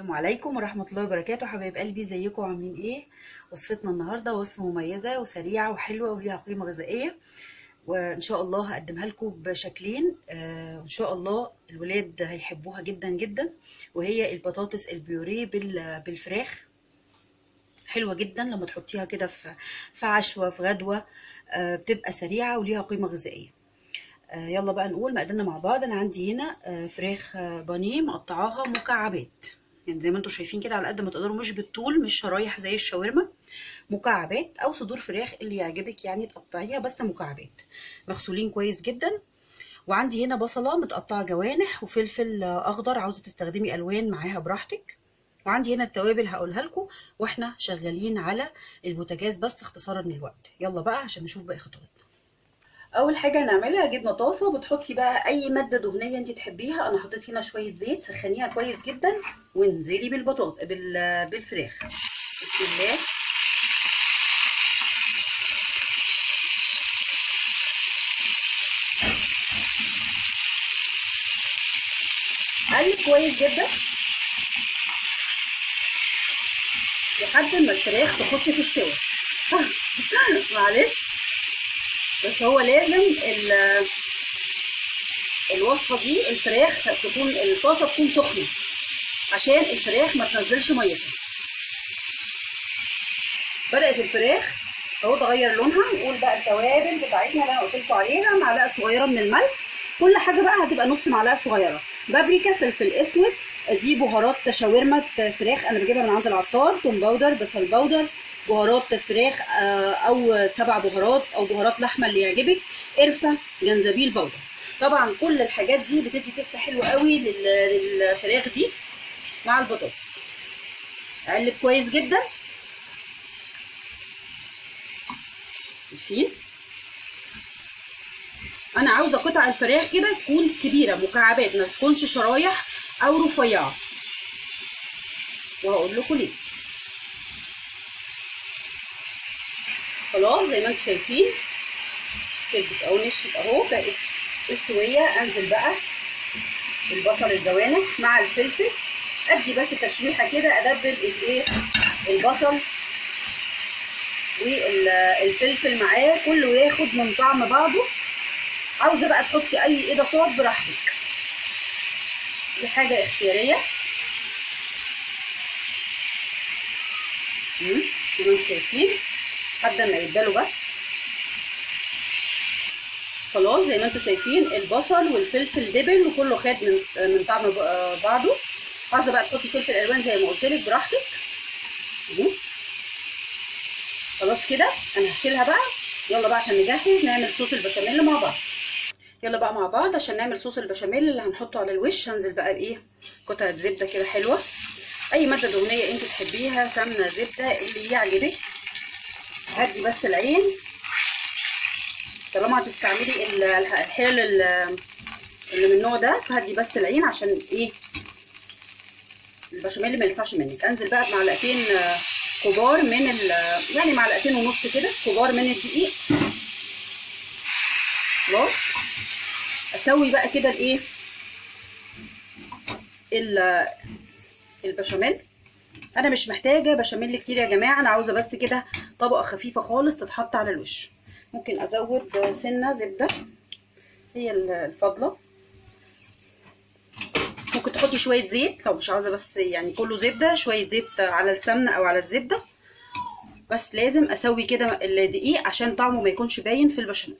السلام عليكم ورحمة الله وبركاته حبايب قلبي ازيكم عاملين ايه وصفتنا النهاردة وصفة مميزة وسريعة وحلوة وليها قيمة غذائية وان شاء الله هقدمها لكم بشكلين آه، ان شاء الله الولاد هيحبوها جدا جدا وهي البطاطس البيوريه بال- بالفراخ حلوة جدا لما تحطيها كده في في عشوة في غدوة آه، بتبقى سريعة وليها قيمة غذائية آه، يلا بقى نقول مقاديرنا مع بعض انا عندي هنا آه، فراخ آه، بانيه مقطعاها مكعبات يعني زي ما انتم شايفين كده على قد ما تقدروا مش بالطول مش شرايح زي الشاورما مكعبات او صدور فراخ اللي يعجبك يعني تقطعيها بس مكعبات مغسولين كويس جدا وعندي هنا بصله متقطعه جوانح وفلفل آه، اخضر عاوزه تستخدمي الوان معاها براحتك وعندي هنا التوابل هقولها لكم واحنا شغالين على البوتاجاز بس اختصارا للوقت يلا بقى عشان نشوف باقي خطواتنا اول حاجه هنعملها جبنه طاسه بتحطي بقى اي ماده دهنيه انت تحبيها انا حطيت هنا شويه زيت سخنيها كويس جدا وانزلي بالبطاطا بال... بالفراخ بسم الله قلب كويس جدا لحد ما الفراخ تخش في السوا معلش بس هو لازم ال- الوصفه دي الفراخ تكون الطاسه تكون سخنه عشان الفراخ ما تنزلش ميتها بدات الفراخ اهو تغير لونها نقول بقى التوابل بتاعتنا اللي انا قلت لكم عليها معلقه صغيره من الملح كل حاجه بقى هتبقى نص معلقه صغيره بابريكا فلفل اسود دي بهارات شاورما فراخ انا بجيبها من عند العطار توم باودر بصل باودر بهارات فراخ آه، او سبع بهارات او بهارات لحمه اللي يعجبك قرفه جنزبيل باودر طبعا كل الحاجات دي بتدي تست حلو قوي لل- للفراخ دي مع البطاطس اقلب كويس جدا شايفين انا عاوزه قطع الفراخ كده تكون كبيره مكعبات ما تكونش شرايح او رفيعه وهقول لكم ليه خلاص زي ما انتم شايفين كبت او نشفت اهو بقت مستويه انزل بقى البصل الجوانح مع الفلفل ادي بس تشويحه كده ادبل الايه البصل والفلفل معاه كله ياخد من طعم بعضه عاوزه بقى تحطي اي اضافات براحتك دي حاجه اختياريه امم زي ما انتم شايفين لحد ما يتبالوا بس خلاص زي ما انتم شايفين البصل والفلفل دبل وكله خد من من طعم ب- بعضه عايزه بقى تحطي فلفل الوان زي ما قلت لك براحتك اهو. خلاص كده انا هشيلها بقى يلا بقى عشان نجهز نعمل صوص البشاميل مع بعض يلا بقى مع بعض عشان نعمل صوص البشاميل اللي هنحطه على الوش هنزل بقى بايه قطعه زبده كده حلوه اي ماده دهنيه انت تحبيها سمنه زبده اللي يعجبك هدي بس العين طالما هتستعملي ال- الحلل ال- اللي من النوع ده فهدي بس العين عشان ايه البشاميل ما يلسعش منك انزل بقى بمعلقتين آه، كبار من ال يعني معلقتين ونص كده كبار من الدقيق خلاص اسوي بقى كده الايه ال- البشاميل انا مش محتاجه بشاميل كتير يا جماعه انا عاوزه بس كده طبقه خفيفه خالص تتحط على الوش ممكن ازود سنه زبده هي الفضله ممكن تحطي شويه زيت لو مش عاوزه بس يعني كله زبده شويه زيت على السمنه او على الزبده بس لازم اسوي كده الدقيق عشان طعمه ما يكونش باين في البشاميل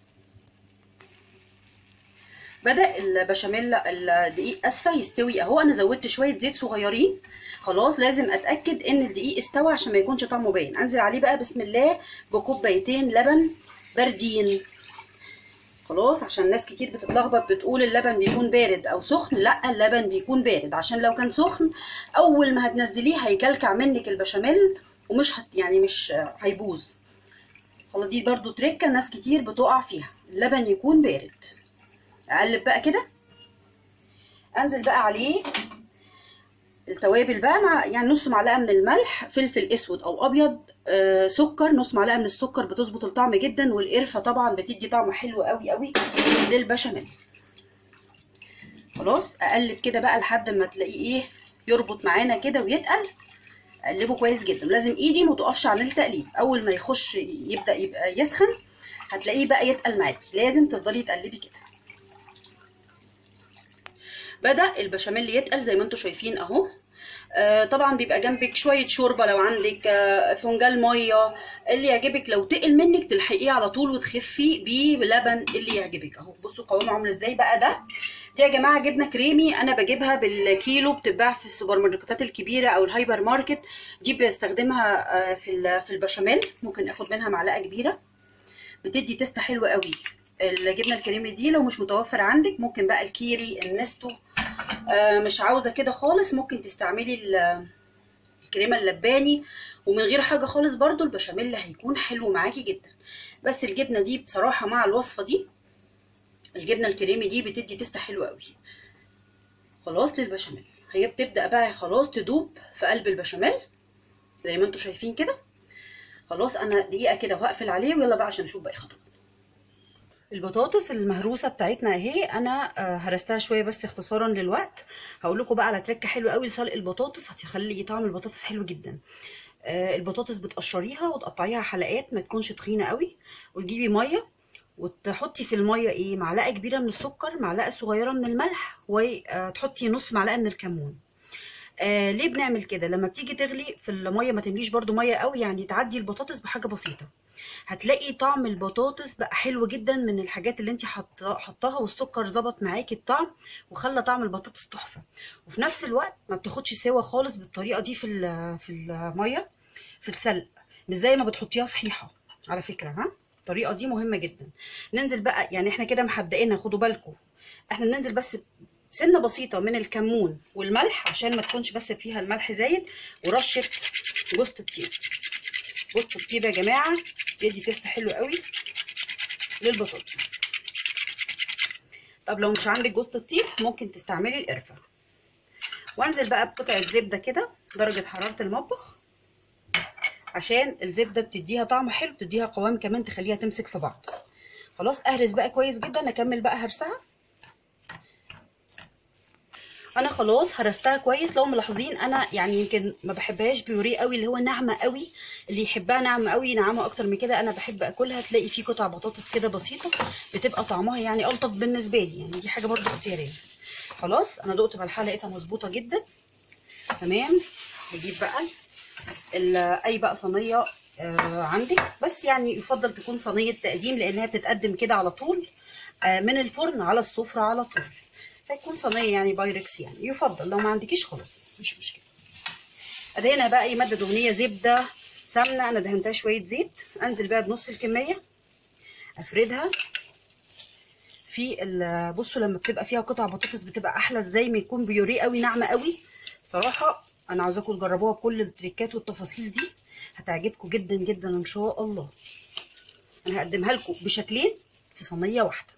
بدا البشاميل الدقيق اسفه يستوي اهو انا زودت شويه زيت صغيرين خلاص لازم اتاكد ان الدقيق استوى عشان ما يكونش طعمه باين انزل عليه بقى بسم الله بكوبايتين لبن باردين خلاص عشان ناس كتير بتتلخبط بتقول اللبن بيكون بارد او سخن لا اللبن بيكون بارد عشان لو كان سخن اول ما هتنزليه هيكلكع منك البشاميل ومش هت يعني مش هيبوظ خلاص دي برضو تركه ناس كتير بتقع فيها اللبن يكون بارد اقلب بقى كده انزل بقى عليه التوابل بقى مع يعني نص معلقه من الملح فلفل اسود او ابيض آه سكر نص معلقه من السكر بتظبط الطعم جدا والقرفه طبعا بتدي طعم حلو قوي قوي للبشاميل خلاص اقلب كده بقى لحد ما تلاقيه ايه يربط معانا كده ويتقل اقلبه كويس جدا لازم ايدي ما تقفش عن التقليب اول ما يخش يبدا يبقى يسخن هتلاقيه بقى يتقل معاكي لازم تفضلي تقلبي كده بدا البشاميل يتقل زي ما انتم شايفين اهو آه طبعا بيبقى جنبك شويه شوربه لو عندك آه فنجان ميه اللي يعجبك لو تقل منك تلحقيه على طول وتخفي بيه بلبن اللي يعجبك اهو بصوا قوامه عامل ازاي بقى ده دي يا جماعه جبنه كريمي انا بجيبها بالكيلو بتتباع في السوبر ماركتات الكبيره او الهايبر ماركت دي بستخدمها آه في في البشاميل ممكن اخد منها معلقه كبيره بتدي تيست حلو قوي الجبنه الكريمي دي لو مش متوفر عندك ممكن بقى الكيري النستو آه مش عاوزه كده خالص ممكن تستعملي الكريمه اللباني ومن غير حاجه خالص برضو البشاميل هيكون حلو معاكي جدا بس الجبنه دي بصراحه مع الوصفه دي الجبنه الكريمي دي بتدي تيست حلو قوي خلاص للبشاميل هي بتبدا بقى خلاص تدوب في قلب البشاميل زي ما انتم شايفين كده خلاص انا دقيقه كده وهقفل عليه ويلا بقى عشان اشوف باقي خطوات البطاطس المهروسه بتاعتنا اهي انا هرستها شويه بس اختصارا للوقت هقول لكم بقى على تركه حلوه قوي لسلق البطاطس هتخلي طعم البطاطس حلو جدا البطاطس بتقشريها وتقطعيها حلقات ما تكونش تخينه قوي وتجيبي ميه وتحطي في الميه ايه معلقه كبيره من السكر معلقه صغيره من الملح وتحطي نص معلقه من الكمون آه ليه بنعمل كده لما بتيجي تغلي في الميه ما تمليش برده ميه قوي يعني تعدي البطاطس بحاجه بسيطه هتلاقي طعم البطاطس بقى حلو جدا من الحاجات اللي انت حطاها والسكر ظبط معاكي الطعم وخلى طعم البطاطس تحفه وفي نفس الوقت ما بتاخدش سوا خالص بالطريقه دي في في الميه في السلق مش زي ما بتحطيها صحيحه على فكره ها الطريقه دي مهمه جدا ننزل بقى يعني احنا كده محدقينها خدوا بالكم احنا ننزل بس سنه بسيطه من الكمون والملح عشان ما تكونش بس فيها الملح زايد ورشه جوز الطيب جوز الطيب يا جماعه بيدي تيست حلو قوي للبطاطس طب لو مش عندك جوز الطيب ممكن تستعملي القرفه وانزل بقى بقطعه زبده كده درجه حراره المطبخ عشان الزبده بتديها طعم حلو بتديها قوام كمان تخليها تمسك في بعض خلاص اهرس بقى كويس جدا اكمل بقى هرسها انا خلاص هرستها كويس لو ملاحظين انا يعني يمكن ما بحبهاش بيوريه قوي اللي هو ناعمه قوي اللي يحبها ناعمه قوي ناعمه اكتر من كده انا بحب اكلها تلاقي فيه قطع بطاطس كده بسيطه بتبقى طعمها يعني الطف بالنسبه لي يعني دي حاجه برضو اختياريه خلاص انا دقت ملحها لقيتها مظبوطه جدا تمام بجيب بقى اي بقى صينيه آه عندك بس يعني يفضل تكون صينيه تقديم لانها بتتقدم كده على طول آه من الفرن على السفره على طول فيكون صينيه يعني بايركس يعني يفضل لو ما عندكيش خلاص مش مشكله ادهنها بقى اي ماده دهنيه زبده سمنه انا دهنتها شويه زيت انزل بقى بنص الكميه افردها في بصوا لما بتبقى فيها قطع بطاطس بتبقى احلى ازاي ما يكون بيوريه قوي ناعمه قوي بصراحه انا عاوزاكم تجربوها بكل التريكات والتفاصيل دي هتعجبكم جدا جدا ان شاء الله انا هقدمها لكم بشكلين في صينيه واحده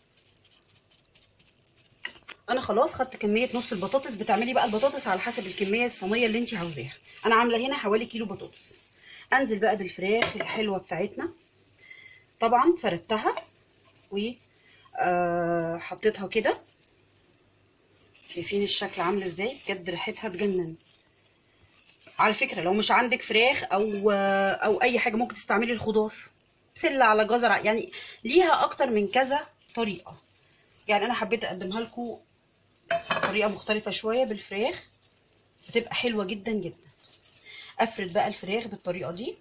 انا خلاص خدت كميه نص البطاطس بتعملي بقى البطاطس على حسب الكميه الصينيه اللي انت عاوزاها انا عامله هنا حوالي كيلو بطاطس انزل بقى بالفراخ الحلوه بتاعتنا طبعا فردتها و آه حطيتها كده شايفين الشكل عامل ازاي بجد ريحتها تجنن على فكره لو مش عندك فراخ او او اي حاجه ممكن تستعملي الخضار بسله على جزر يعني ليها اكتر من كذا طريقه يعني انا حبيت اقدمها لكم طريقه مختلفه شويه بالفراخ بتبقى حلوه جدا جدا افرد بقى الفراخ بالطريقه دي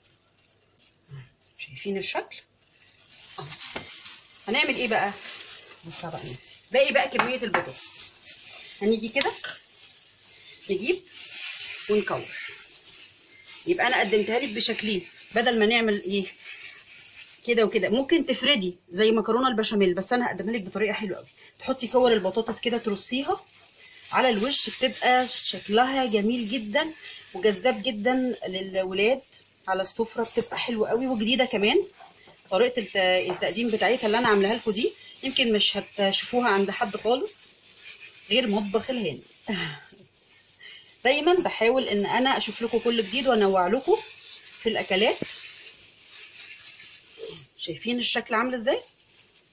شايفين الشكل اه هنعمل ايه بقى بص بقى نفسي باقي بقى كميه البطاطس هنيجي كده نجيب ونكور يبقى انا قدمتها لك بشكلين بدل ما نعمل ايه كده وكده ممكن تفردي زي مكرونه البشاميل بس انا هقدمها لك بطريقه حلوه قوي تحطي كور البطاطس كده ترصيها على الوش بتبقى شكلها جميل جدا وجذاب جدا للولاد على السفره بتبقى حلوه قوي وجديده كمان طريقه التقديم بتاعتها اللي انا عاملاها لكم دي يمكن مش هتشوفوها عند حد خالص غير مطبخ الهند دايما بحاول ان انا اشوف لكم كل جديد وانوع لكم في الاكلات شايفين الشكل عامل ازاي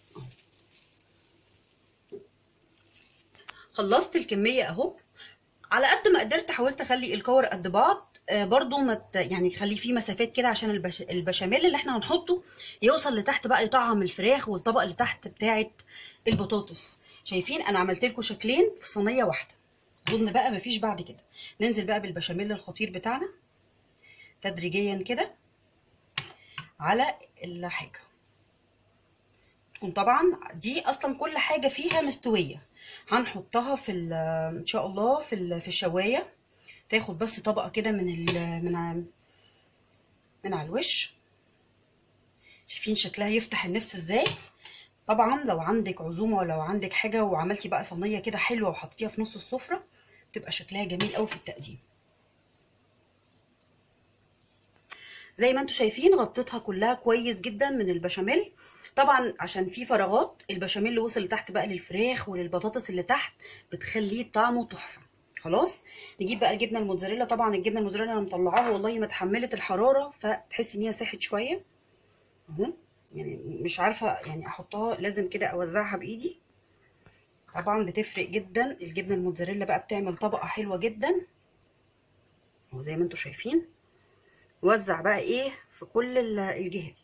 خلصت الكميه اهو على قد ما قدرت حاولت اخلي الكور قد بعض آه، برضو ما ت- يعني خلي فيه مسافات كده عشان البش... البشاميل اللي احنا هنحطه يوصل لتحت بقى يطعم الفراخ والطبق اللي تحت بتاعه البطاطس شايفين انا عملت لكم شكلين في صينيه واحده اظن بقى مفيش بعد كده ننزل بقى بالبشاميل الخطير بتاعنا تدريجيا كده على الحاجه تكون طبعا دي اصلا كل حاجه فيها مستويه هنحطها في ال- ان شاء الله في ال- في الشوايه تاخد بس طبقه كده من ال من ع- من على الوش شايفين شكلها يفتح النفس ازاي طبعا لو عندك عزومه ولو عندك حاجه وعملتي بقى صينيه كده حلوه وحطيتيها في نص السفره تبقى شكلها جميل قوي في التقديم زي ما انتم شايفين غطيتها كلها كويس جدا من البشاميل طبعا عشان في فراغات البشاميل اللي وصل لتحت بقى للفراخ وللبطاطس اللي تحت بتخليه طعمه تحفه خلاص نجيب بقى الجبنه الموتزاريلا طبعا الجبنه الموتزاريلا انا مطلعاها والله ما اتحملت الحراره فتحس ان هي ساحت شويه اهو يعني مش عارفه يعني احطها لازم كده اوزعها بايدي طبعا بتفرق جدا الجبنه الموتزاريلا بقى بتعمل طبقه حلوه جدا وزي ما انتم شايفين وزع بقى ايه في كل ال- الجهات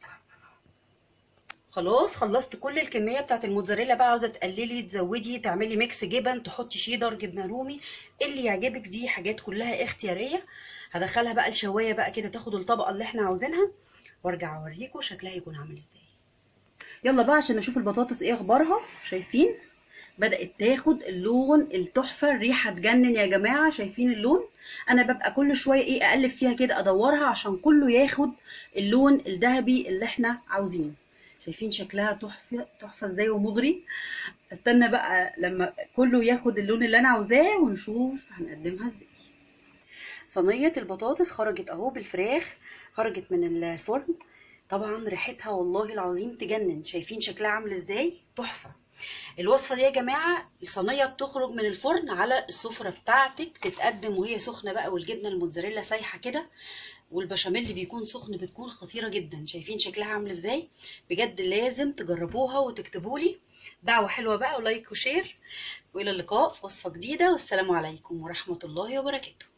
خلاص خلصت كل الكميه بتاعت الموتزاريلا بقى عاوزه تقللي تزودي تعملي ميكس جبن تحطي شيدر جبنه رومي اللي يعجبك دي حاجات كلها اختياريه هدخلها بقى الشوايه بقى كده تاخد الطبقه اللي احنا عاوزينها وارجع اوريكم شكلها يكون عامل ازاي يلا بقى عشان نشوف البطاطس ايه اخبارها شايفين بدأت تاخد اللون التحفة الريحة تجنن يا جماعة شايفين اللون انا ببقى كل شوية ايه اقلب فيها كده ادورها عشان كله ياخد اللون الذهبي اللي احنا عاوزينه شايفين شكلها تحفة تحفة ازاي ومغري استنى بقى لما كله ياخد اللون اللي انا عاوزاه ونشوف هنقدمها ازاي صينية البطاطس خرجت اهو بالفراخ خرجت من الفرن طبعا ريحتها والله العظيم تجنن شايفين شكلها عامل ازاي تحفة الوصفة دي يا جماعة الصينية بتخرج من الفرن على السفرة بتاعتك تتقدم وهي سخنة بقى والجبنة الموتزاريلا سايحة كده والبشاميل اللي بيكون سخن بتكون خطيرة جدا شايفين شكلها عامل ازاي بجد لازم تجربوها وتكتبولي دعوة حلوة بقى ولايك وشير وإلى اللقاء في وصفة جديدة والسلام عليكم ورحمة الله وبركاته